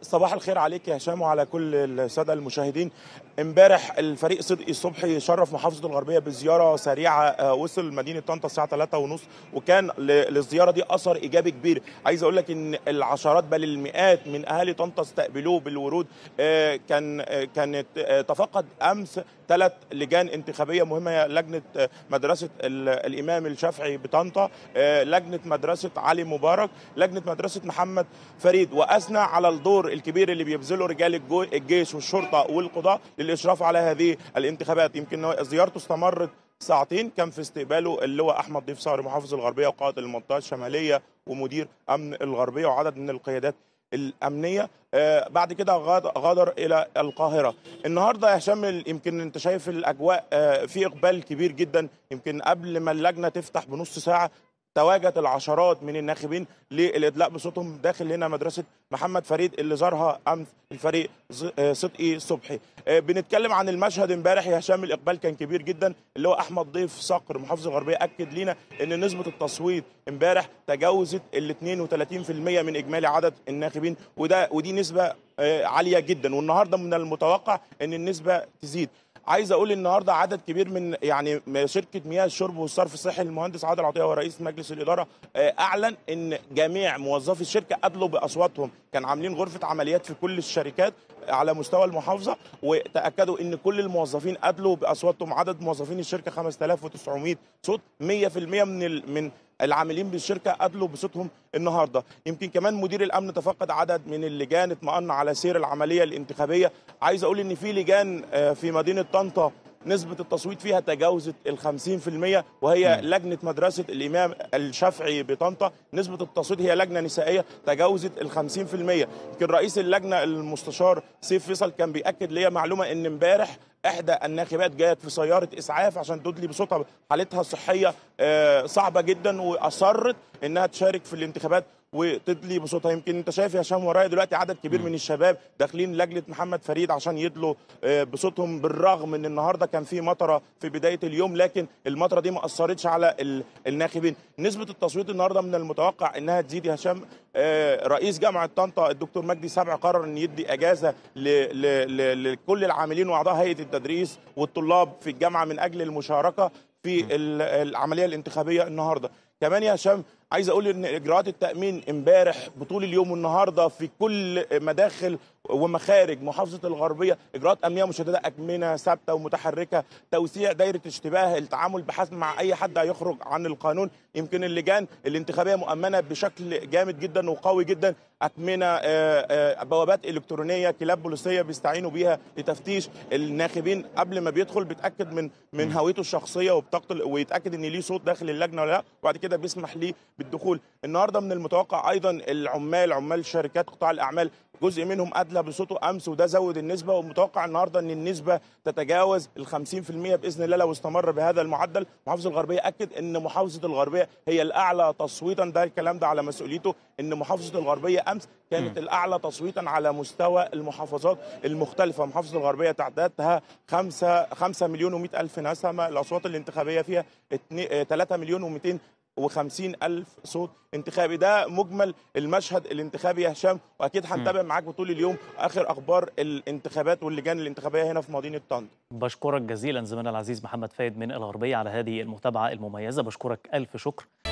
صباح الخير عليك يا هشام وعلى كل الساده المشاهدين امبارح الفريق صدقي الصبحي شرف محافظه الغربيه بزياره سريعه وصل مدينه طنطا الساعه 3 ونص وكان للزياره دي اثر ايجابي كبير عايز اقول لك ان العشرات بل المئات من اهالي طنطا استقبلوه بالورود كان كانت تفقد امس ثلاث لجان انتخابيه مهمه لجنه مدرسه الامام الشافعي بطنطا لجنه مدرسه علي مبارك لجنه مدرسه محمد فريد واثنى على الدور الكبير اللي بيبذله رجال الجيش والشرطه والقضاء للاشراف على هذه الانتخابات يمكن زيارته استمرت ساعتين كان في استقباله اللواء احمد ضيف صقر محافظ الغربيه وقائد المنطقه الشماليه ومدير امن الغربيه وعدد من القيادات الامنيه آه بعد كده غادر الى القاهره النهارده يا هشام يمكن انت شايف الاجواء آه في اقبال كبير جدا يمكن قبل ما اللجنه تفتح بنص ساعه تواجد العشرات من الناخبين للادلاء بصوتهم داخل هنا مدرسه محمد فريد اللي زارها امس الفريق صدقي صبحي بنتكلم عن المشهد امبارح يا هشام الاقبال كان كبير جدا اللي هو احمد ضيف صقر محافظ الغربيه اكد لينا ان نسبه التصويت امبارح تجاوزت ال 32% من اجمالي عدد الناخبين وده ودي نسبه عاليه جدا والنهارده من المتوقع ان النسبه تزيد عايز اقول النهارده عدد كبير من يعني شركه مياه الشرب والصرف الصحي المهندس عادل عطيه ورئيس مجلس الاداره اعلن ان جميع موظفي الشركه ادلوا باصواتهم كان عاملين غرفه عمليات في كل الشركات على مستوى المحافظه وتاكدوا ان كل الموظفين ادلوا باصواتهم عدد موظفين الشركه 5900 صوت 100% من من العاملين بالشركه ادلوا بصوتهم النهارده يمكن كمان مدير الامن تفقد عدد من اللجان اطمأن على سير العمليه الانتخابيه عايز اقول ان في لجان في مدينه طنطا نسبة التصويت فيها تجاوزت ال 50% وهي لجنة مدرسة الإمام الشافعي بطنطا نسبة التصويت هي لجنة نسائية تجاوزت ال 50% يمكن رئيس اللجنة المستشار سيف فيصل كان بيأكد ليا معلومة إن امبارح احدى الناخبات جاءت في سياره اسعاف عشان تدلي بصوتها حالتها الصحيه صعبه جدا واصرت انها تشارك في الانتخابات وتدلي بصوتها يمكن انت شايف يا هشام ورايا دلوقتي عدد كبير من الشباب داخلين لجنه محمد فريد عشان يدلوا بصوتهم بالرغم ان النهارده كان في مطره في بدايه اليوم لكن المطره دي ما اثرتش على الناخبين نسبه التصويت النهارده من المتوقع انها تزيد يا هشام رئيس جامعه طنطا الدكتور مجدي سبع قرر ان يدي اجازه لكل العاملين واعضاء هيئه التدريس والطلاب في الجامعه من اجل المشاركه في العمليه الانتخابيه النهارده كمان يا هشام عايز اقول ان اجراءات التامين امبارح بطول اليوم والنهارده في كل مداخل ومخارج محافظه الغربيه اجراءات امنيه مشدده اكمنه ثابته ومتحركه توسيع دايره اشتباه التعامل بحسم مع اي حد هيخرج عن القانون يمكن اللجان الانتخابيه مؤمنه بشكل جامد جدا وقوي جدا اكمنه بوابات الكترونيه كلاب بوليسيه بيستعينوا بيها لتفتيش الناخبين قبل ما بيدخل بيتاكد من من هويته الشخصيه وبطاقته ويتاكد ان ليه صوت داخل اللجنه ولا لا وبعد كده بيسمح ليه بالدخول النهارده من المتوقع ايضا العمال عمال شركات قطاع الاعمال جزء منهم ادلى بصوته امس وده زود النسبه ومتوقع النهارده ان النسبه تتجاوز ال 50% باذن الله لو استمر بهذا المعدل محافظه الغربيه اكد ان محافظه الغربيه هي الاعلى تصويتا ده الكلام ده على مسؤوليته ان محافظه الغربيه امس كانت م. الاعلى تصويتا على مستوى المحافظات المختلفه محافظه الغربيه تعدادها 5 5 مليون و100 الف نسمه الاصوات الانتخابيه فيها 3 مليون و200 وخمسين ألف صوت انتخابي ده مجمل المشهد الانتخابي يا هشام وأكيد هنتابع معاك طول اليوم آخر أخبار الانتخابات واللجان الانتخابية هنا في مدينة طنطا بشكرك جزيلا زميلنا العزيز محمد فايد من الغربية على هذه المتابعة المميزة بشكرك ألف شكر